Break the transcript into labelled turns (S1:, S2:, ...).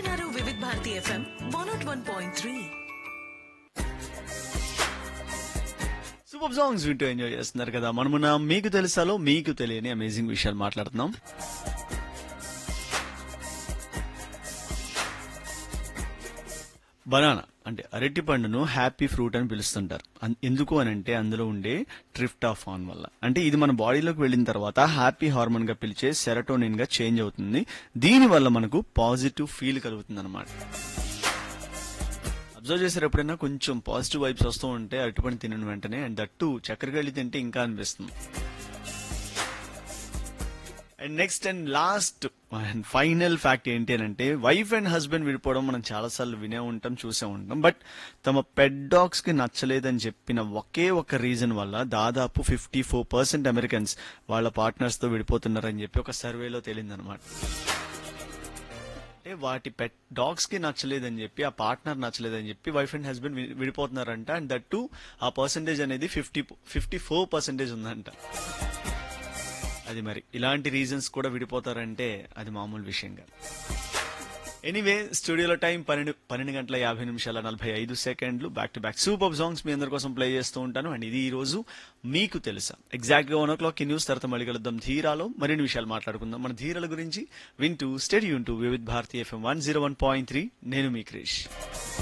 S1: వింటున్నారు Vividh Bharati FM one nought one point three
S2: super songs వింటూ enjoy చేస్తున్నారు కదా మనమున మీకు తెలుసాలో మీకు తెలియని అమేజింగ్ విషయాలు మాట్లాడుతున్నాం బనానా అంటే అరటి పండును హ్యాపీ ఫ్రూట్ అని పిలుస్తుంటారు అన్- ఎందుకు అని అంటే అందులో ఉండే ట్రిప్టాఫాన్ వల్ల అంటే ఇది మన బాడీలోకి వెళ్ళిన తర్వాత హ్యాపీ హార్మోన్ గా పిలిచే సెరటోనిన్ గా చేంజ్ అవుతుంది దీని వల్ల మనకు పాజిటివ్ ఫీల్ కలుగుతుంది అనమాట అబ్జర్వ్ చేసారు ఎప్పుడైనా కొంచెం పాజిటివ్ వైబ్స్ వస్తూ ఉంటే అరటిపండు తినని వెంటనే అండ్ దట్టు చక్కెరగళ్ళి తింటే ఇంకా అనిపిస్తుంది and next and last and final fact ఏంటి అని అంటే వైఫ్ అండ్ హస్బెండ్ విడిపోవడం మనం చాలాసార్లు వినే ఉంటాం చూసే ఉంటాం బట్ తమ పెట్ డాగ్స్ కి నచ్చలేదని చెప్పిన ఒకే ఒక రీజన్ వల్ల దాదాపు ఫిఫ్టీ ఫోర్ పర్సెంట్ అమెరికన్స్ వాళ్ళ పార్ట్నర్స్ తో విడిపోతున్నారని చెప్పి ఒక సర్వేలో తేలిందనమాట అంటే వాటి పెట్ డాగ్స్ కి నచ్చలేదని చెప్పి ఆ పార్ట్నర్ నచ్చలేదని చెప్పి వైఫ్ అండ్ హస్బెండ్ విడిపోతున్నారంట అండ్ దట్ టు ఆ పర్సంటేజ్ అనేది ఫిఫ్టీ ఫిఫ్టీ ఫోర్ పర్సెంటేజ్ ఉందంట అది మరి ఇలాంటి రీజన్స్ కూడా విడిపోతారంటే అది మామూలు విషయం కాదు ఎనీవే స్టూడియోలో టైం పన్నెండు పన్నెండు గంటల యాభై నిమిషాల నలభై ఐదు సెకండ్లు back to back super songs మీ అందరి కోసం ప్లే చేస్తూ ఉంటాను అండ్ ఇది ఈ రోజు మీకు తెలుసా ఎగ్జాక్ట్ గా వన్ ఓ క్లాక్ ఈ న్యూస్ తర్వాత మళ్ళీ కలుద్దాం ధీరాలో మరిన్ని విషయాలు మాట్లాడుకుందాం మన ధీరాల గురించి వింటూ స్టడీ ఉంటూ Vividh Bharati FM one zero one point three నేను మీ క్రిష్